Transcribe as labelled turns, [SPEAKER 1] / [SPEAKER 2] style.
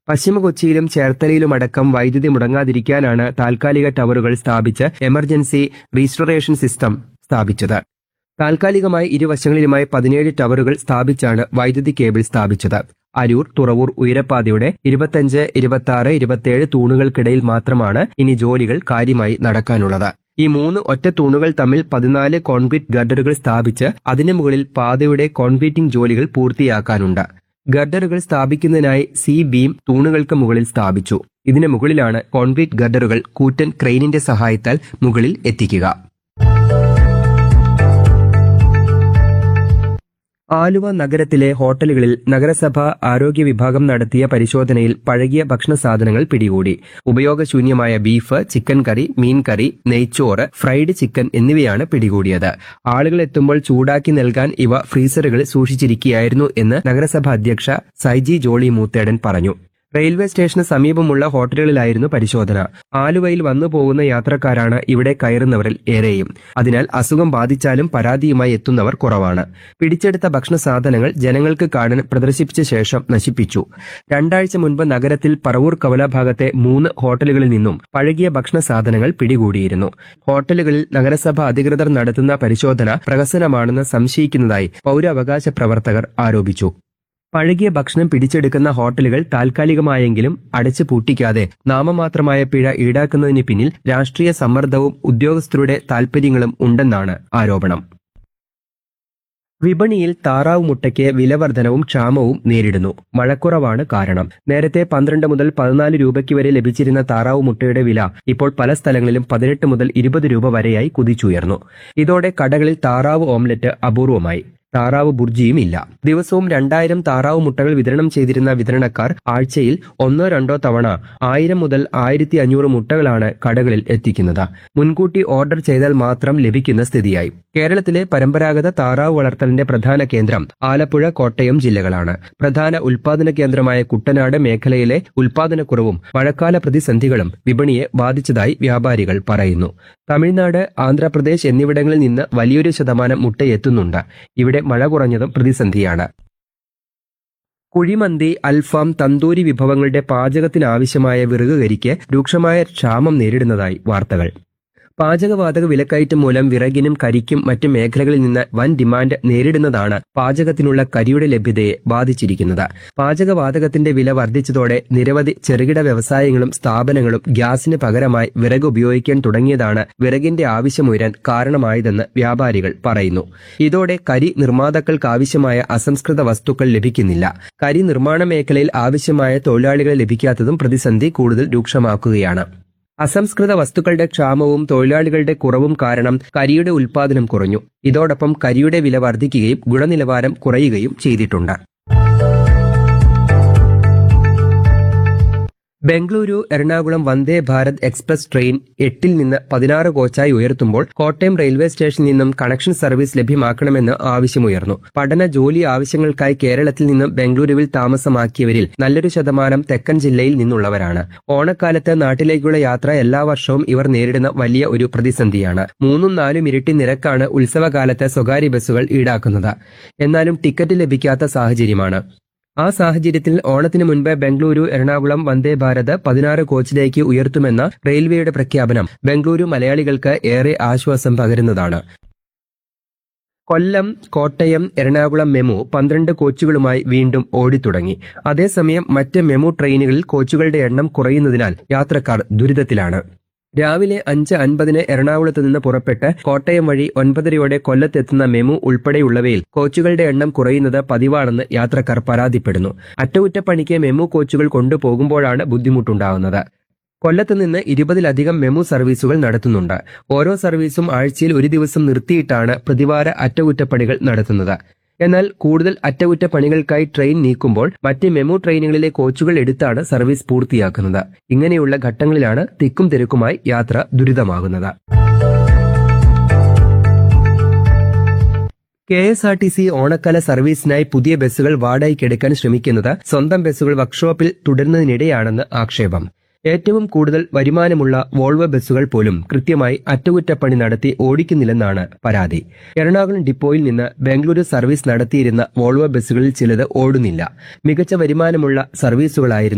[SPEAKER 1] പശ്ചിമ കൊച്ചിയിലും ചേർത്തലയിലുമടക്കം വൈദ്യുതി മുടങ്ങാതിരിക്കാനാണ് താൽക്കാലിക ടവറുകൾ സ്ഥാപിച്ച് എമർജൻസി റീസ്റ്റോറേഷൻ സിസ്റ്റം സ്ഥാപിച്ചത് താൽക്കാലികമായി ഇരുവശങ്ങളിലുമായി പതിനേഴ് ടവറുകൾ സ്ഥാപിച്ചാണ് വൈദ്യുതി കേബിൾ സ്ഥാപിച്ചത് അരൂർ തുറവൂർ ഉയരപ്പാതയുടെ ഇരുപത്തഞ്ച് ഇരുപത്തി ആറ് ഇരുപത്തിയേഴ് തൂണുകൾക്കിടയിൽ മാത്രമാണ് ഇനി ജോലികൾ കാര്യമായി നടക്കാനുള്ളത് ഈ മൂന്ന് ഒറ്റ തൂണുകൾ തമ്മിൽ പതിനാല് കോൺക്രീറ്റ് ഗർഡറുകൾ സ്ഥാപിച്ച് അതിനു മുകളിൽ പാതയുടെ കോൺക്രീറ്റിംഗ് ജോലികൾ പൂർത്തിയാക്കാനുണ്ട് ഗർഡറുകൾ സ്ഥാപിക്കുന്നതിനായി സി ബീം തൂണുകൾക്ക് മുകളിൽ സ്ഥാപിച്ചു ഇതിന് മുകളിലാണ് കോൺക്രീറ്റ് ഗർഡറുകൾ കൂറ്റൻ ക്രെയിനിന്റെ സഹായത്താൽ മുകളിൽ എത്തിക്കുക ആലുവ നഗരത്തിലെ ഹോട്ടലുകളിൽ നഗരസഭ ആരോഗ്യ വിഭാഗം നടത്തിയ പരിശോധനയിൽ പഴകിയ ഭക്ഷണ സാധനങ്ങൾ പിടികൂടി ഉപയോഗശൂന്യമായ ബീഫ് ചിക്കൻ കറി മീൻ കറി നെയ്ച്ചോറ് ഫ്രൈഡ് ചിക്കൻ എന്നിവയാണ് പിടികൂടിയത് ആളുകൾ എത്തുമ്പോൾ ചൂടാക്കി നൽകാൻ ഇവ ഫ്രീസറുകളിൽ സൂക്ഷിച്ചിരിക്കുകയായിരുന്നു എന്ന് നഗരസഭ അധ്യക്ഷ സൈജി ജോളി മൂത്തേടൻ പറഞ്ഞു റെയിൽവേ സ്റ്റേഷന് സമീപമുള്ള ഹോട്ടലുകളിലായിരുന്നു പരിശോധന ആലുവയിൽ വന്നു പോകുന്ന യാത്രക്കാരാണ് ഇവിടെ കയറുന്നവരിൽ ഏറെയും അതിനാൽ അസുഖം ബാധിച്ചാലും പരാതിയുമായി എത്തുന്നവർ കുറവാണ് പിടിച്ചെടുത്ത ഭക്ഷണ സാധനങ്ങൾ ജനങ്ങൾക്ക് കാണാൻ പ്രദർശിപ്പിച്ച ശേഷം നശിപ്പിച്ചു രണ്ടാഴ്ച മുൻപ് നഗരത്തിൽ പറവൂർ കവല ഭാഗത്തെ മൂന്ന് ഹോട്ടലുകളിൽ നിന്നും പഴകിയ ഭക്ഷണ സാധനങ്ങൾ പിടികൂടിയിരുന്നു ഹോട്ടലുകളിൽ നഗരസഭ അധികൃതർ നടത്തുന്ന പരിശോധന പ്രഹസനമാണെന്ന് സംശയിക്കുന്നതായി പൗരാവകാശ പ്രവർത്തകർ ആരോപിച്ചു പഴകിയ ഭക്ഷണം പിടിച്ചെടുക്കുന്ന ഹോട്ടലുകൾ താൽക്കാലികമായെങ്കിലും അടച്ചു പൂട്ടിക്കാതെ നാമമാത്രമായ പിഴ ഈടാക്കുന്നതിന് പിന്നിൽ രാഷ്ട്രീയ സമ്മർദ്ദവും ഉദ്യോഗസ്ഥരുടെ താൽപര്യങ്ങളും ഉണ്ടെന്നാണ് ആരോപണം വിപണിയിൽ താറാവ് മുട്ടയ്ക്ക് വിലവർധനവും ക്ഷാമവും നേരിടുന്നു മഴക്കുറവാണ് കാരണം നേരത്തെ പന്ത്രണ്ട് മുതൽ പതിനാല് രൂപയ്ക്ക് വരെ ലഭിച്ചിരുന്ന താറാവ് മുട്ടയുടെ വില ഇപ്പോൾ പല സ്ഥലങ്ങളിലും പതിനെട്ട് മുതൽ ഇരുപത് രൂപ വരെയായി കുതിച്ചുയർന്നു ഇതോടെ കടകളിൽ താറാവ് ഓംലെറ്റ് അപൂർവമായി താറാവ് ബുർജിയും ഇല്ല ദിവസവും രണ്ടായിരം താറാവ് മുട്ടകൾ വിതരണം ചെയ്തിരുന്ന വിതരണക്കാർ ആഴ്ചയിൽ ഒന്നോ രണ്ടോ തവണ ആയിരം മുതൽ ആയിരത്തി അഞ്ഞൂറ് മുട്ടകളാണ് കടകളിൽ എത്തിക്കുന്നത് മുൻകൂട്ടി ഓർഡർ ചെയ്താൽ മാത്രം ലഭിക്കുന്ന സ്ഥിതിയായി കേരളത്തിലെ പരമ്പരാഗത താറാവ് വളർത്തലിന്റെ പ്രധാന കേന്ദ്രം ആലപ്പുഴ കോട്ടയം ജില്ലകളാണ് പ്രധാന ഉൽപാദന കേന്ദ്രമായ കുട്ടനാട് മേഖലയിലെ ഉൽപാദനക്കുറവും മഴക്കാല പ്രതിസന്ധികളും വിപണിയെ ബാധിച്ചതായി വ്യാപാരികൾ പറയുന്നു തമിഴ്നാട് ആന്ധ്രാപ്രദേശ് എന്നിവിടങ്ങളിൽ നിന്ന് വലിയൊരു ശതമാനം മുട്ട എത്തുന്നുണ്ട് ഇവിടെ മഴ കുറഞ്ഞതും പ്രതിസന്ധിയാണ് കുഴിമന്തി അൽഫാം തന്തൂരി വിഭവങ്ങളുടെ പാചകത്തിനാവശ്യമായ വിറകുകരിക്ക് രൂക്ഷമായ ക്ഷാമം നേരിടുന്നതായി വാർത്തകൾ പാചകവാതക വിലക്കയറ്റം മൂലം വിറകിനും കരിക്കും മറ്റ് മേഖലകളിൽ നിന്ന് വൻ ഡിമാൻഡ് നേരിടുന്നതാണ് പാചകത്തിനുള്ള കരിയുടെ ലഭ്യതയെ ബാധിച്ചിരിക്കുന്നത് പാചകവാതകത്തിന്റെ വില വർദ്ധിച്ചതോടെ നിരവധി ചെറുകിട വ്യവസായങ്ങളും സ്ഥാപനങ്ങളും ഗ്യാസിന് പകരമായി വിറക് ഉപയോഗിക്കാൻ തുടങ്ങിയതാണ് വിറകിന്റെ ആവശ്യമുയരാൻ കാരണമായതെന്ന് വ്യാപാരികൾ പറയുന്നു ഇതോടെ കരി നിർമ്മാതാക്കൾക്ക് ആവശ്യമായ അസംസ്കൃത വസ്തുക്കൾ ലഭിക്കുന്നില്ല കരി നിർമ്മാണ മേഖലയിൽ ആവശ്യമായ തൊഴിലാളികളെ ലഭിക്കാത്തതും പ്രതിസന്ധി കൂടുതൽ രൂക്ഷമാക്കുകയാണ് അസംസ്കൃത വസ്തുക്കളുടെ ക്ഷാമവും തൊഴിലാളികളുടെ കുറവും കാരണം കരിയുടെ ഉൽപാദനം കുറഞ്ഞു ഇതോടൊപ്പം കരിയുടെ വില വർദ്ധിക്കുകയും ഗുണനിലവാരം കുറയുകയും ചെയ്തിട്ടുണ്ട് ബംഗളൂരു എറണാകുളം വന്ദേ ഭാരത് എക്സ്പ്രസ് ട്രെയിൻ എട്ടിൽ നിന്ന് പതിനാറ് കോച്ചായി ഉയർത്തുമ്പോൾ കോട്ടയം റെയിൽവേ സ്റ്റേഷനിൽ നിന്നും കണക്ഷൻ സർവീസ് ലഭ്യമാക്കണമെന്ന് ആവശ്യമുയർന്നു പഠന ജോലി ആവശ്യങ്ങൾക്കായി കേരളത്തിൽ നിന്നും ബംഗളൂരുവിൽ താമസമാക്കിയവരിൽ നല്ലൊരു ശതമാനം തെക്കൻ ജില്ലയിൽ നിന്നുള്ളവരാണ് ഓണക്കാലത്ത് നാട്ടിലേക്കുള്ള യാത്ര എല്ലാ വർഷവും ഇവർ നേരിടുന്ന വലിയ ഒരു പ്രതിസന്ധിയാണ് മൂന്നും നാലും ഇരട്ടി നിരക്കാണ് ഉത്സവകാലത്ത് സ്വകാര്യ ബസ്സുകൾ ഈടാക്കുന്നത് എന്നാലും ടിക്കറ്റ് ലഭിക്കാത്ത സാഹചര്യമാണ് ആ സാഹചര്യത്തിൽ ഓണത്തിന് മുൻപ് ബംഗളൂരു എറണാകുളം വന്ദേ ഭാരത് പതിനാറ് കോച്ചിലേക്ക് ഉയർത്തുമെന്ന റെയിൽവേയുടെ പ്രഖ്യാപനം ബംഗളൂരു മലയാളികൾക്ക് ഏറെ ആശ്വാസം പകരുന്നതാണ് കൊല്ലം കോട്ടയം എറണാകുളം മെമു പന്ത്രണ്ട് കോച്ചുകളുമായി വീണ്ടും ഓടിത്തുടങ്ങി അതേസമയം മറ്റ് മെമു ട്രെയിനുകളിൽ കോച്ചുകളുടെ എണ്ണം കുറയുന്നതിനാൽ യാത്രക്കാർ ദുരിതത്തിലാണ് രാവിലെ അഞ്ച് അൻപതിന് എറണാകുളത്ത് നിന്ന് പുറപ്പെട്ട് കോട്ടയം വഴി ഒൻപതരയോടെ കൊല്ലത്തെത്തുന്ന മെമു ഉൾപ്പെടെയുള്ളവയിൽ കോച്ചുകളുടെ എണ്ണം കുറയുന്നത് പതിവാണെന്ന് യാത്രക്കാർ പരാതിപ്പെടുന്നു അറ്റകുറ്റപ്പണിക്ക് മെമു കോച്ചുകൾ കൊണ്ടുപോകുമ്പോഴാണ് ബുദ്ധിമുട്ടുണ്ടാകുന്നത് കൊല്ലത്ത് നിന്ന് ഇരുപതിലധികം മെമു സർവീസുകൾ നടത്തുന്നുണ്ട് ഓരോ സർവീസും ആഴ്ചയിൽ ഒരു ദിവസം നിർത്തിയിട്ടാണ് പ്രതിവാര അറ്റകുറ്റപ്പണികൾ നടത്തുന്നത് എന്നാൽ കൂടുതൽ അറ്റകുറ്റപ്പണികൾക്കായി ട്രെയിൻ നീക്കുമ്പോൾ മറ്റ് മെമു ട്രെയിനുകളിലെ കോച്ചുകൾ എടുത്താണ് സർവീസ് പൂർത്തിയാക്കുന്നത് ഇങ്ങനെയുള്ള ഘട്ടങ്ങളിലാണ് തിക്കും തിരക്കുമായി യാത്ര ദുരിതമാകുന്നത് K S R T C ഓണക്കാല സർവീസിനായി പുതിയ ബസ്സുകൾ വാടകയ്ക്കെടുക്കാൻ ശ്രമിക്കുന്നത് സ്വന്തം ബസ്സുകൾ വർക്ക്ഷോപ്പിൽ തുടരുന്നതിനിടെയാണെന്ന് ആക്ഷേപം ഏറ്റവും കൂടുതൽ വരുമാനമുള്ള വോൾവോ ബസ്സുകൾ പോലും കൃത്യമായി അറ്റകുറ്റപ്പണി നടത്തി ഓടിക്കുന്നില്ലെന്നാണ് പരാതി എറണാകുളം ഡിപ്പോയിൽ നിന്ന് ബംഗളൂരു സർവീസ് നടത്തിയിരുന്ന വോൾവോ ബസ്സുകളിൽ ചിലത് ഓടുന്നില്ല മികച്ച വരുമാനമുള്ള സർവീസുകളായിരുന്നു